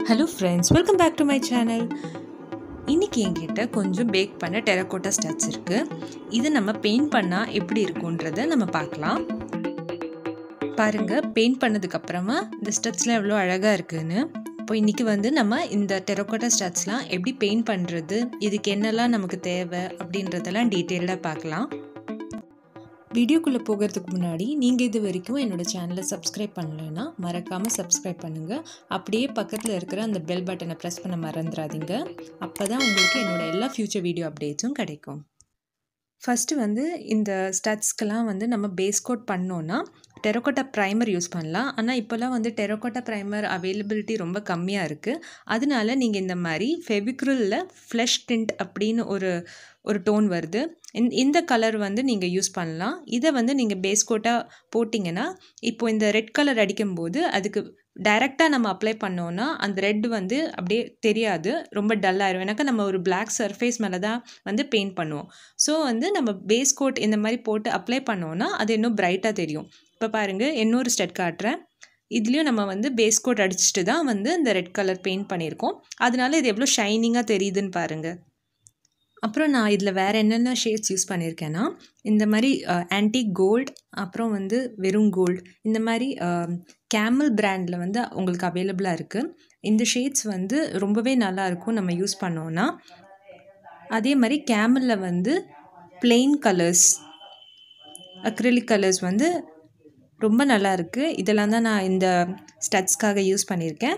hello friends welcome back to my channel இன்றைக்கி என்கிட்ட கொஞ்சம் பேக் பண்ண டெரக்கோட்டா ஸ்டட்ஸ் இருக்குது இது நம்ம பெயிண்ட் பண்ணால் எப்படி இருக்குன்றத நம்ம பார்க்கலாம் பாருங்கள் பெயிண்ட் பண்ணதுக்கப்புறமா இந்த ஸ்டட்ஸ்லாம் எவ்வளோ அழகாக இருக்குன்னு இப்போ இன்றைக்கி வந்து நம்ம இந்த டெரக்கோட்டா ஸ்டட்ஸ்லாம் எப்படி பெயிண்ட் பண்ணுறது இதுக்கு என்னெல்லாம் நமக்கு தேவை அப்படின்றதெல்லாம் டீட்டெயில்டாக பார்க்கலாம் வீடியோக்குள்ளே போகிறதுக்கு முன்னாடி நீங்கள் இது வரைக்கும் என்னோடய சேனலை சப்ஸ்கிரைப் பண்ணலைன்னா மறக்காமல் சப்ஸ்கிரைப் பண்ணுங்கள் அப்படியே பக்கத்தில் இருக்கிற அந்த பெல் பட்டனை ப்ரெஸ் பண்ண மறந்துடாதீங்க அப்போ தான் உங்களுக்கு என்னோடய எல்லா ஃப்யூச்சர் வீடியோ அப்டேட்ஸும் கிடைக்கும் ஃபஸ்ட்டு வந்து இந்த ஸ்டட்ஸ்க்கெல்லாம் வந்து நம்ம பேஸ் கோட் பண்ணோன்னா டெரோக்கோட்டா ப்ரைமர் யூஸ் பண்ணலாம் ஆனால் இப்போல்லாம் வந்து டெரோக்கோட்டா ப்ரைமர் அவைலபிலிட்டி ரொம்ப கம்மியாக இருக்குது அதனால நீங்கள் இந்த மாதிரி ஃபெவிக்ரிலில் ஃப்ளஷ் டிண்ட் அப்படின்னு ஒரு ஒரு டோன் வருது இந் இந்த கலர் வந்து நீங்கள் யூஸ் பண்ணலாம் இதை வந்து நீங்கள் பேஸ் கோட்டாக போட்டிங்கன்னா இப்போ இந்த ரெட் கலர் அடிக்கும்போது அதுக்கு டைரெக்டாக நம்ம அப்ளை பண்ணோன்னா அந்த ரெட் வந்து அப்படியே தெரியாது ரொம்ப டல்லாயிரும் எனக்கு நம்ம ஒரு பிளாக் சர்ஃபேஸ் மேலே தான் வந்து பெயிண்ட் பண்ணுவோம் ஸோ வந்து நம்ம பேஸ் கோட் இந்த மாதிரி போட்டு அப்ளை பண்ணோன்னா அது இன்னும் பிரைட்டாக தெரியும் இப்போ பாருங்கள் இன்னொரு ஸ்டெட் காட்டுறேன் இதுலேயும் நம்ம வந்து பேஸ் கோட் அடிச்சுட்டு தான் வந்து இந்த ரெட் கலர் பெயிண்ட் பண்ணியிருக்கோம் அதனால இது எவ்வளோ ஷைனிங்காக தெரியுதுன்னு பாருங்கள் அப்புறம் நான் இதில் வேறு என்னென்ன ஷேட்ஸ் யூஸ் பண்ணியிருக்கேன்னா இந்த மாதிரி ஆன்டிக் கோல்டு அப்புறம் வந்து வெறும் கோல்டு இந்த மாதிரி கேமல் பிராண்டில் வந்து உங்களுக்கு அவைலபிளாக இருக்குது இந்த ஷேட்ஸ் வந்து ரொம்பவே நல்லாயிருக்கும் நம்ம யூஸ் பண்ணோன்னா அதே மாதிரி கேமலில் வந்து பிளெயின் கலர்ஸ் அக்ரிலிக் கலர்ஸ் வந்து ரொம்ப நல்லா இருக்குது இதெல்லாம் தான் நான் இந்த ஸ்டட்ஸ்க்காக யூஸ் பண்ணியிருக்கேன்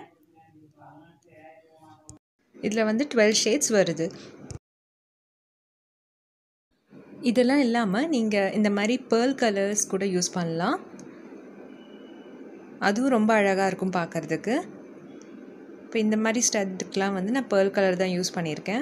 இதில் வந்து டுவெல் ஷேட்ஸ் வருது இதெல்லாம் இல்லாமல் நீங்கள் இந்த மாதிரி பேர்ல் கலர்ஸ் கூட யூஸ் பண்ணலாம் அதுவும் ரொம்ப அழகாக இருக்கும் பார்க்குறதுக்கு இப்போ இந்த மாதிரி ஸ்டட்டுக்கெலாம் வந்து நான் பேர்ல் கலர் தான் யூஸ் பண்ணியிருக்கேன்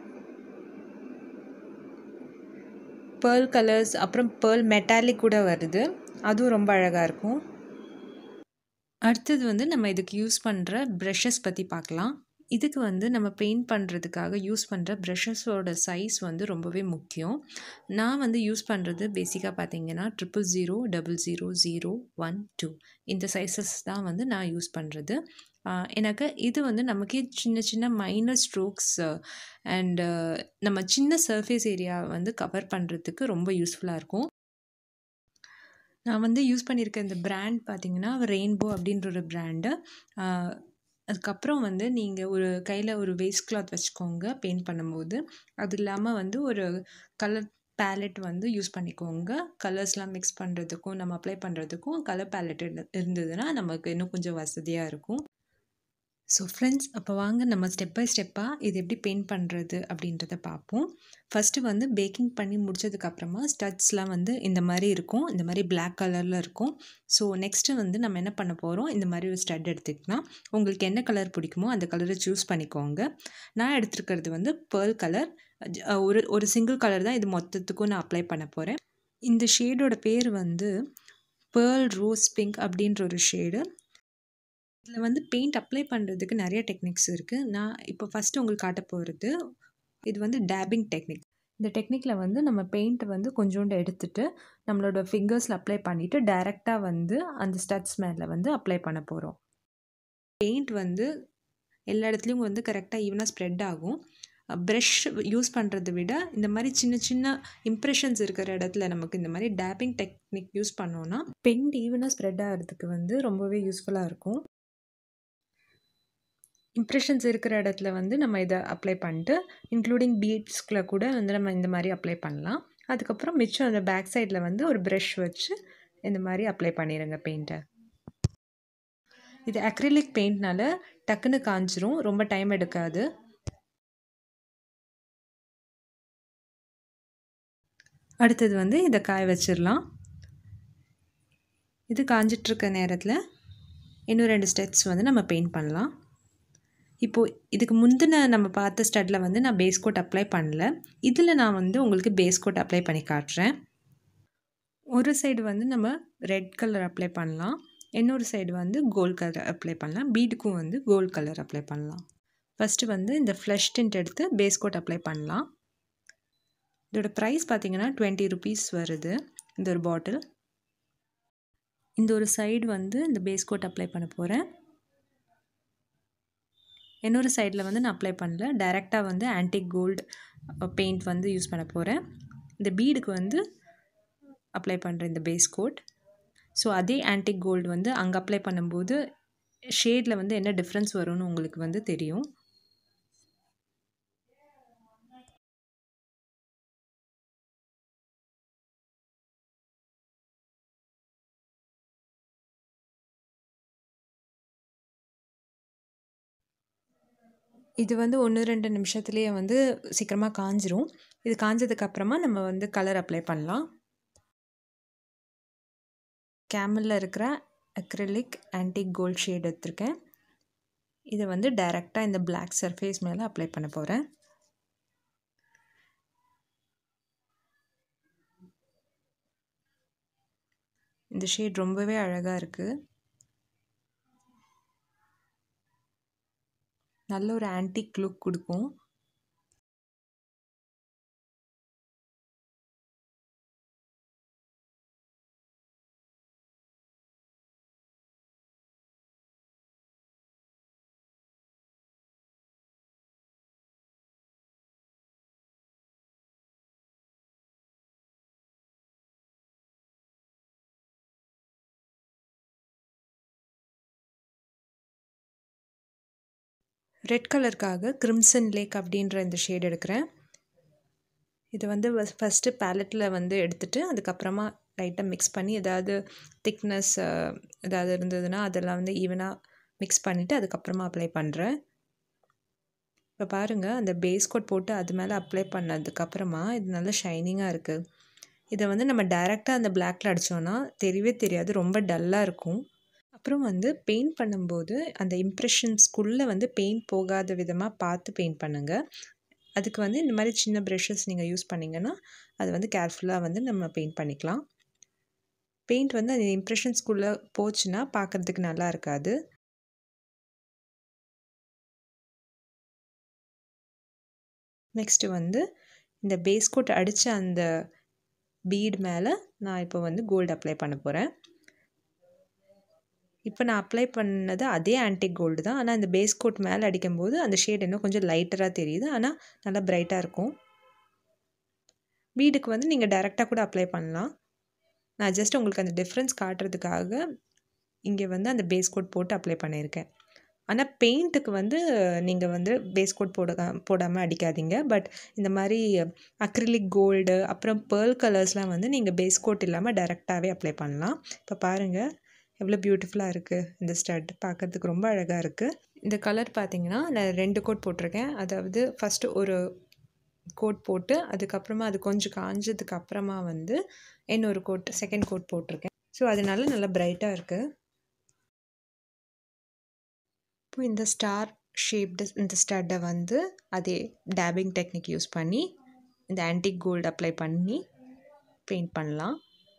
பேர்ல் கலர்ஸ் அப்புறம் பேர்ல் மெட்டாலிக் கூட வருது அதுவும் ரொம்ப அழகாக இருக்கும் அடுத்தது வந்து நம்ம இதுக்கு யூஸ் பண்ணுற ப்ரஷஸ் பற்றி பார்க்கலாம் இதுக்கு வந்து நம்ம பெயிண்ட் பண்ணுறதுக்காக யூஸ் பண்ணுற ப்ரஷஸோட சைஸ் வந்து ரொம்பவே முக்கியம் நான் வந்து யூஸ் பண்ணுறது பேசிக்காக பார்த்தீங்கன்னா triple zero double zero zero one two இந்த சைஸஸ் தான் வந்து நான் யூஸ் பண்ணுறது எனக்கு இது வந்து நமக்கே சின்ன சின்ன மைனர் ஸ்ட்ரோக்ஸ் அண்டு நம்ம சின்ன சர்ஃபேஸ் ஏரியா வந்து கவர் பண்ணுறதுக்கு ரொம்ப யூஸ்ஃபுல்லாக இருக்கும் நான் வந்து யூஸ் பண்ணியிருக்க இந்த பிராண்ட் பார்த்திங்கன்னா ரெயின்போ அப்படின்ற ஒரு பிராண்டு அதுக்கப்புறம் வந்து நீங்கள் ஒரு கையில் ஒரு வேஸ்ட் கிளாத் வச்சுக்கோங்க பெயிண்ட் பண்ணும்போது அது இல்லாமல் வந்து ஒரு கலர் பேலட் வந்து யூஸ் பண்ணிக்கோங்க கலர்ஸ்லாம் மிக்ஸ் பண்ணுறதுக்கும் நம்ம அப்ளை பண்ணுறதுக்கும் கலர் பேலட் இருந்ததுன்னா நமக்கு இன்னும் கொஞ்சம் வசதியாக இருக்கும் ஸோ ஃப்ரெண்ட்ஸ் அப்போ வாங்க நம்ம ஸ்டெப் பை ஸ்டெப்பாக இது எப்படி பெயிண்ட் பண்ணுறது அப்படின்றத பார்ப்போம் ஃபஸ்ட்டு வந்து பேக்கிங் பண்ணி முடிச்சதுக்கப்புறமா ஸ்டட்ஸ்லாம் வந்து இந்த மாதிரி இருக்கும் இந்த மாதிரி பிளாக் கலரில் இருக்கும் ஸோ நெக்ஸ்ட்டு வந்து நம்ம என்ன பண்ண போகிறோம் இந்த மாதிரி ஒரு ஸ்டட் எடுத்துக்கலாம் உங்களுக்கு என்ன கலர் பிடிக்குமோ அந்த கலரை சூஸ் பண்ணிக்கோங்க நான் எடுத்துருக்கிறது வந்து பேர்ல் கலர் ஒரு ஒரு சிங்கிள் கலர் தான் இது மொத்தத்துக்கும் நான் அப்ளை பண்ண போகிறேன் இந்த ஷேடோட பேர் வந்து பேர்ல் ரோஸ் பிங்க் அப்படின்ற ஒரு ஷேடு இதில் வந்து பெயிண்ட் அப்ளை பண்ணுறதுக்கு நிறைய டெக்னிக்ஸ் இருக்குது நான் இப்போ ஃபஸ்ட்டு உங்களுக்கு காட்ட போகிறது இது வந்து டேபிங் டெக்னிக் இந்த டெக்னிக்கில் வந்து நம்ம பெயிண்ட்டை வந்து கொஞ்சோண்டு எடுத்துகிட்டு நம்மளோட ஃபிங்கர்ஸில் அப்ளை பண்ணிவிட்டு டைரெக்டாக வந்து அந்த ஸ்டட்ஸ் மேலே வந்து அப்ளை பண்ண போகிறோம் பெயிண்ட் வந்து எல்லா இடத்துலையும் வந்து கரெக்டாக ஈவனாக ஸ்ப்ரெட் ஆகும் ப்ரஷ் யூஸ் பண்ணுறதை விட இந்த மாதிரி சின்ன சின்ன இம்ப்ரெஷன்ஸ் இருக்கிற இடத்துல நமக்கு இந்த மாதிரி டேப்பிங் டெக்னிக் யூஸ் பண்ணோன்னா பெயிண்ட் ஈவனாக ஸ்ப்ரெட் ஆகிறதுக்கு வந்து ரொம்பவே யூஸ்ஃபுல்லாக இருக்கும் இம்ப்ரெஷன்ஸ் இருக்கிற இடத்துல வந்து நம்ம இதை அப்ளை பண்ணிட்டு இன்க்ளூடிங் பீட்ஸ்கில் கூட வந்து நம்ம இந்த மாதிரி அப்ளை பண்ணலாம் அதுக்கப்புறம் மிச்சம் அந்த பேக் சைடில் வந்து ஒரு ப்ரஷ் வச்சு இந்த மாதிரி அப்ளை பண்ணிடுங்க பெயிண்ட்டை இது அக்ரிலிக் பெயிண்ட்னால டக்குன்னு காஞ்சிரும் ரொம்ப டைம் எடுக்காது அடுத்தது வந்து இதை காய வச்சிடலாம் இது காஞ்சிட்ருக்க நேரத்தில் இன்னும் ரெண்டு ஸ்டெப்ஸ் வந்து நம்ம பெயிண்ட் பண்ணலாம் இப்போது இதுக்கு முந்தின நம்ம பார்த்த ஸ்டட்டில் வந்து நான் பேஸ் கோட் அப்ளை பண்ணல இதில் நான் வந்து உங்களுக்கு பேஸ் கோட் அப்ளை பண்ணி காட்டுறேன் ஒரு சைடு வந்து நம்ம ரெட் கலர் அப்ளை பண்ணலாம் இன்னொரு சைடு வந்து கோல்ட் கலர் அப்ளை பண்ணலாம் பீடுக்கும் வந்து கோல்ட் கலர் அப்ளை பண்ணலாம் ஃபஸ்ட்டு வந்து இந்த ஃப்ளஷ் டிண்ட் எடுத்து பேஸ் கோட் அப்ளை பண்ணலாம் இதோட ப்ரைஸ் பார்த்திங்கன்னா டுவெண்ட்டி ருபீஸ் வருது இந்த ஒரு பாட்டில் இந்த ஒரு சைடு வந்து இந்த பேஸ் கோட் அப்ளை பண்ண போகிறேன் இன்னொரு சைடில் வந்து நான் அப்ளை பண்ணல டைரெக்டாக வந்து ஆன்டிக் கோல்டு பெயிண்ட் வந்து யூஸ் பண்ண போகிறேன் இந்த பீடுக்கு வந்து அப்ளை பண்ணுறேன் இந்த பேஸ் கோட் ஸோ அதே ஆன்டிக் கோல்டு வந்து அங்கே அப்ளை பண்ணும்போது ஷேடில் வந்து என்ன டிஃப்ரென்ஸ் வரும்னு உங்களுக்கு வந்து தெரியும் இது வந்து ஒன்று ரெண்டு நிமிஷத்துலேயே வந்து சீக்கிரமாக காஞ்சிரும் இது காஞ்சதுக்கப்புறமா நம்ம வந்து கலர் அப்ளை பண்ணலாம் கேமலில் இருக்கிற அக்ரிலிக் ஆன்டிக் கோல்ட் ஷேட் எடுத்திருக்கேன் இதை வந்து டைரெக்டாக இந்த பிளாக் சர்ஃபேஸ் மேலே அப்ளை பண்ண போகிறேன் இந்த ஷேட் ரொம்பவே அழகாக இருக்குது நல்ல ஒரு ஆன்டிக் லுக் கொடுக்கும் ரெட் கலருக்காக கிரிம்சன் லேக் அப்படின்ற இந்த ஷேட் எடுக்கிறேன் இது வந்து ஃபஸ்ட்டு பேலட்டில் வந்து எடுத்துகிட்டு அதுக்கப்புறமா லைட்டாக மிக்ஸ் பண்ணி ஏதாவது திக்னஸ் ஏதாவது இருந்ததுன்னா அதெல்லாம் வந்து ஈவனாக மிக்ஸ் பண்ணிவிட்டு அதுக்கப்புறமா அப்ளை பண்ணுறேன் இப்போ பாருங்கள் அந்த பேஸ் கோட் போட்டு அது மேலே அப்ளை பண்ணதுக்கப்புறமா இது நல்ல ஷைனிங்காக இருக்குது இதை வந்து நம்ம டைரெக்டாக அந்த பிளாக்ல அடித்தோன்னா தெரியவே தெரியாது ரொம்ப டல்லாக இருக்கும் அப்புறம் வந்து பெயிண்ட் பண்ணும்போது அந்த இம்ப்ரெஷன்ஸ்குள்ளே வந்து பெயிண்ட் போகாத விதமாக பார்த்து பெயிண்ட் பண்ணுங்கள் அதுக்கு வந்து இந்த மாதிரி சின்ன ப்ரெஷஸ் நீங்கள் யூஸ் பண்ணிங்கன்னா அது வந்து கேர்ஃபுல்லாக வந்து நம்ம பெயிண்ட் பண்ணிக்கலாம் பெயிண்ட் வந்து அந்த இம்ப்ரெஷன்ஸ்குள்ளே போச்சுன்னா பார்க்குறதுக்கு நல்லா இருக்காது நெக்ஸ்ட்டு வந்து இந்த பேஸ் கோட் அடித்த அந்த பீட் மேலே நான் இப்போ வந்து கோல்டு அப்ளை பண்ண போகிறேன் இப்போ நான் அப்ளை பண்ணது அதே ஆன்டிக் கோல்டு தான் ஆனால் இந்த பேஸ் கோட் மேலே அடிக்கும்போது அந்த ஷேட் இன்னும் கொஞ்சம் லைட்டராக தெரியுது ஆனால் நல்லா பிரைட்டாக இருக்கும் வீடுக்கு வந்து நீங்கள் டைரெக்டாக கூட அப்ளை பண்ணலாம் நான் ஜஸ்ட் உங்களுக்கு அந்த டிஃப்ரென்ஸ் காட்டுறதுக்காக இங்கே வந்து அந்த பேஸ் கோட் போட்டு அப்ளை பண்ணியிருக்கேன் ஆனால் பெயிண்ட்டுக்கு வந்து நீங்கள் வந்து பேஸ் கோட் போட போடாமல் அடிக்காதீங்க பட் இந்த மாதிரி அக்ரிலிக் கோல்டு அப்புறம் பேர்ல் கலர்ஸ்லாம் வந்து நீங்கள் பேஸ் கோட் இல்லாமல் டைரெக்டாகவே அப்ளை பண்ணலாம் இப்போ பாருங்கள் எவ்வளோ பியூட்டிஃபுல்லாக இருக்குது இந்த ஸ்டட் பார்க்குறதுக்கு ரொம்ப அழகாக இருக்குது இந்த கலர் பார்த்தீங்கன்னா நான் ரெண்டு கோட் போட்டிருக்கேன் அதாவது ஃபஸ்ட்டு ஒரு கோட் போட்டு அதுக்கப்புறமா அது கொஞ்சம் காஞ்சதுக்கு அப்புறமா வந்து இன்னொரு கோட் செகண்ட் கோட் போட்டிருக்கேன் ஸோ அதனால நல்லா பிரைட்டாக இருக்குது இப்போ இந்த ஸ்டார் ஷேப்டு இந்த ஸ்டட்டை வந்து அதே டேபிங் டெக்னிக் யூஸ் பண்ணி இந்த ஆன்டிக் கோல்டு அப்ளை பண்ணி பெயிண்ட் பண்ணலாம்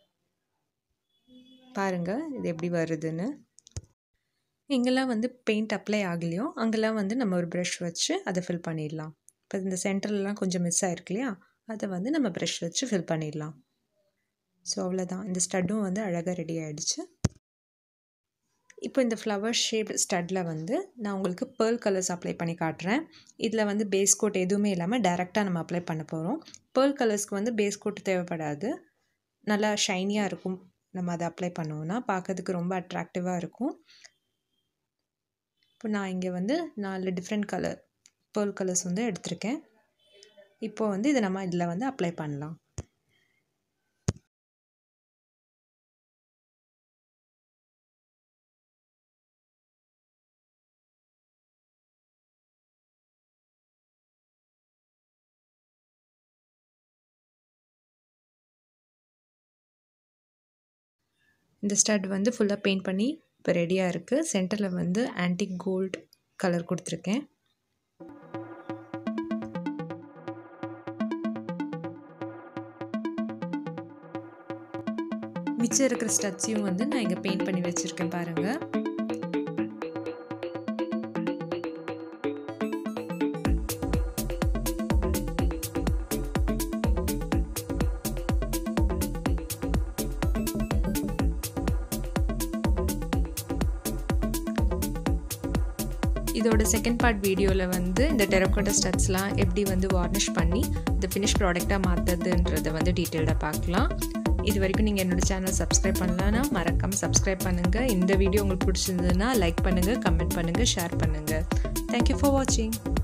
பாருங்கள் இது எப்படி வருதுன்னு எங்கெல்லாம் வந்து பெயிண்ட் அப்ளை ஆகலையோ அங்கெல்லாம் வந்து நம்ம ஒரு ப்ரஷ் வச்சு அதை ஃபில் பண்ணிடலாம் இப்போ இந்த சென்டர்லலாம் கொஞ்சம் மிஸ் ஆயிருக்கு இல்லையா அதை வந்து நம்ம ப்ரஷ் வச்சு ஃபில் பண்ணிடலாம் ஸோ அவ்வளோதான் இந்த ஸ்டட்டும் வந்து அழகாக ரெடி ஆகிடுச்சு இப்போ இந்த ஃப்ளவர் ஷேப் ஸ்டட்டில் வந்து நான் உங்களுக்கு பேர்ல் கலர்ஸ் அப்ளை பண்ணி காட்டுறேன் இதில் வந்து பேஸ் கோட் எதுவுமே இல்லாமல் டைரெக்டாக நம்ம அப்ளை பண்ண போகிறோம் பேர்ல் கலர்ஸ்க்கு வந்து பேஸ் கோட் தேவைப்படாது நல்லா ஷைனியாக இருக்கும் நம்ம அதை அப்ளை பண்ணுவோன்னா பார்க்கறதுக்கு ரொம்ப அட்ராக்டிவாக இருக்கும் இப்போ நான் இங்கே வந்து நாலு டிஃப்ரெண்ட் கலர் பேர்ல் கலர்ஸ் வந்து எடுத்திருக்கேன் இப்போ வந்து இதை நம்ம இதில் வந்து அப்ளை பண்ணலாம் இந்த ஸ்டட் வந்து ஃபுல்லாக பெயிண்ட் பண்ணி இப்போ ரெடியாக இருக்குது சென்டரில் வந்து ஆன்டிக் கோல்டு கலர் கொடுத்துருக்கேன் மிச்சம் இருக்கிற ஸ்டட்ஸையும் வந்து நான் இங்கே பெயிண்ட் பண்ணி வச்சுருக்கேன் பாருங்கள் இதோட செகண்ட் பார்ட் வீடியோவில் வந்து இந்த டெரக்கோட்டா ஸ்டட்ஸ்லாம் எப்படி வந்து வார்னிஷ் பண்ணி இந்த ஃபினிஷ் ப்ராடக்டாக மாற்றுறதுன்றதை வந்து டீட்டெயில்டாக பார்க்கலாம் இது வரைக்கும் நீங்கள் என்னோடய சேனல் சப்ஸ்கிரைப் பண்ணலன்னா மறக்காமல் சப்ஸ்கிரைப் பண்ணுங்கள் இந்த வீடியோ உங்களுக்கு பிடிச்சிருந்ததுன்னா லைக் பண்ணுங்கள் கமெண்ட் பண்ணுங்கள் ஷேர் பண்ணுங்கள் தேங்க்யூ ஃபார் வாட்சிங்